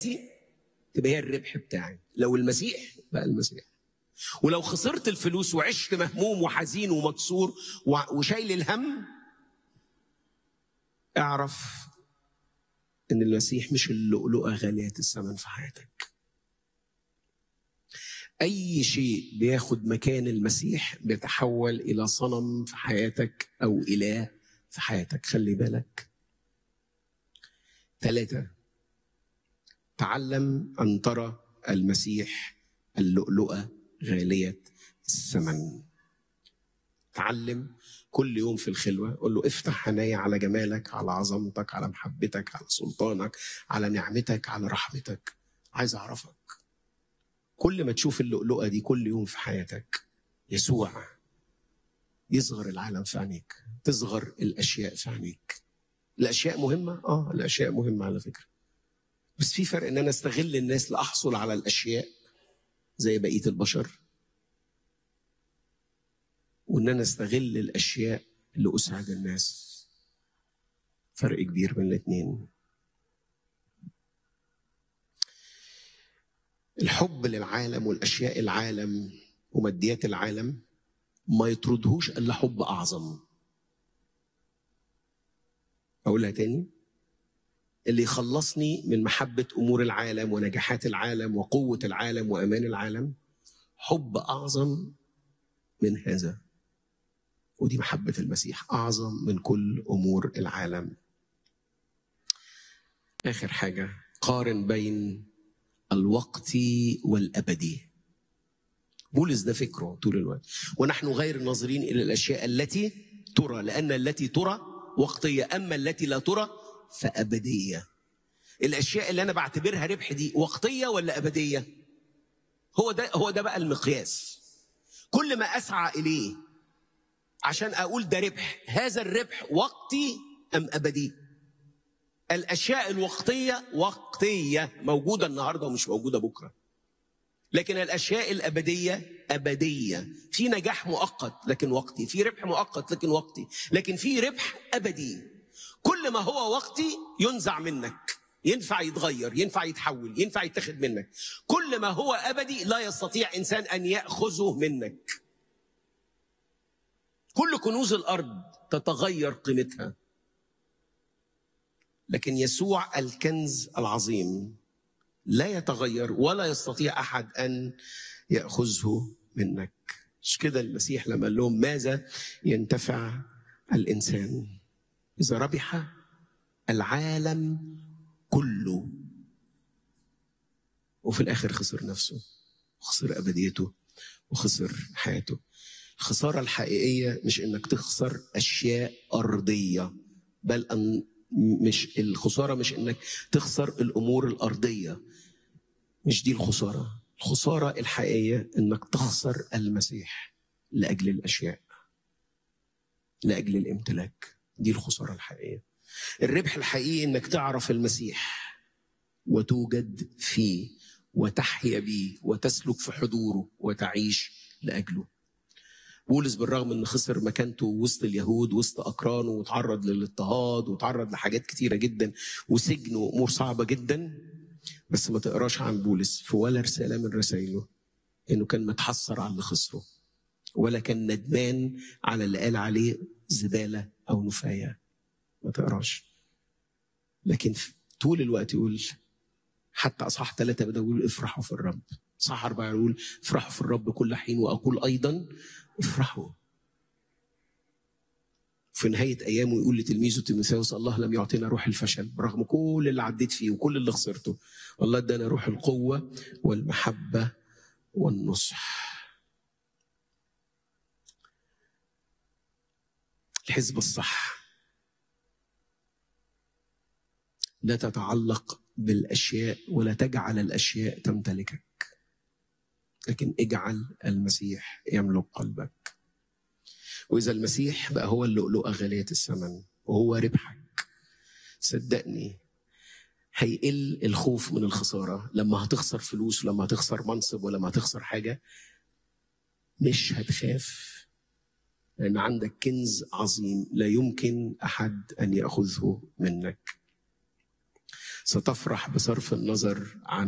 تبقى هي الربح بتاعي لو المسيح بقى المسيح ولو خسرت الفلوس وعشت مهموم وحزين ومكسور وشايل الهم اعرف ان المسيح مش اللؤلؤه غاليه الثمن في حياتك اي شيء بياخد مكان المسيح بيتحول الى صنم في حياتك او اله في حياتك خلي بالك ثلاثه تعلم ان ترى المسيح اللؤلؤه غاليه الثمن تعلم كل يوم في الخلوة قول له افتح عيني على جمالك على عظمتك على محبتك على سلطانك على نعمتك على رحمتك عايز أعرفك كل ما تشوف اللؤلؤة دي كل يوم في حياتك يسوع يصغر العالم في عينيك تصغر الأشياء في عينيك الأشياء مهمة؟ آه الأشياء مهمة على فكرة بس في فرق إن أنا أستغل الناس لأحصل على الأشياء زي بقية البشر وان انا استغل الاشياء اللي اسعد الناس فرق كبير بين الاثنين الحب للعالم والاشياء العالم وماديات العالم ما يطردهوش الا حب اعظم اقولها تاني اللي يخلصني من محبه امور العالم ونجاحات العالم وقوه العالم وامان العالم حب اعظم من هذا ودي محبة المسيح أعظم من كل أمور العالم آخر حاجة قارن بين الوقت والأبدي بولس ده فكره طول الوقت ونحن غير ناظرين إلى الأشياء التي ترى لأن التي ترى وقتية أما التي لا ترى فأبدية الأشياء اللي أنا بعتبرها ربح دي وقتية ولا أبدية هو ده هو ده بقى المقياس كل ما أسعى إليه عشان اقول ده ربح هذا الربح وقتي ام ابدي الاشياء الوقتيه وقتيه موجوده النهارده ومش موجوده بكره لكن الاشياء الابديه ابديه في نجاح مؤقت لكن وقتي في ربح مؤقت لكن وقتي لكن في ربح ابدي كل ما هو وقتي ينزع منك ينفع يتغير ينفع يتحول ينفع يتاخد منك كل ما هو ابدي لا يستطيع انسان ان ياخذه منك كل كنوز الارض تتغير قيمتها لكن يسوع الكنز العظيم لا يتغير ولا يستطيع احد ان ياخذه منك مش كده المسيح لما قال لهم ماذا ينتفع الانسان اذا ربح العالم كله وفي الاخر خسر نفسه وخسر ابديته وخسر حياته الخسارة الحقيقية مش انك تخسر اشياء ارضية بل ان مش الخسارة مش انك تخسر الامور الارضية مش دي الخسارة الخسارة الحقيقية انك تخسر المسيح لاجل الاشياء لاجل الامتلاك دي الخسارة الحقيقية الربح الحقيقي انك تعرف المسيح وتوجد فيه وتحيا بيه وتسلك في حضوره وتعيش لاجله بولس بالرغم ان خسر مكانته وسط اليهود وسط اقرانه وتعرض للاضطهاد وتعرض لحاجات كتيره جدا وسجن وامور صعبه جدا بس ما تقراش عن بولس في ولا رساله من رسائله انه كان متحسر على اللي خسره ولا كان ندمان على اللي قال عليه زباله او نفايه ما تقراش لكن طول الوقت يقول حتى اصحاح ثلاثه بدا يقول افرحوا في الرب صح أربعة يقول افرحوا في الرب كل حين وأقول أيضا افرحوا في نهاية أيامه يقول لتلميذه تيموثاوس الله لم يعطينا روح الفشل برغم كل اللي عديت فيه وكل اللي خسرته والله ادانا روح القوة والمحبة والنصح الحزب الصح لا تتعلق بالأشياء ولا تجعل الأشياء تمتلكك لكن اجعل المسيح يملك قلبك وإذا المسيح بقى هو اللؤلؤة غالية الثمن وهو ربحك صدقني هيقل الخوف من الخسارة لما هتخسر فلوس ولما هتخسر منصب ولما هتخسر حاجة مش هتخاف لأن عندك كنز عظيم لا يمكن أحد أن يأخذه منك ستفرح بصرف النظر عن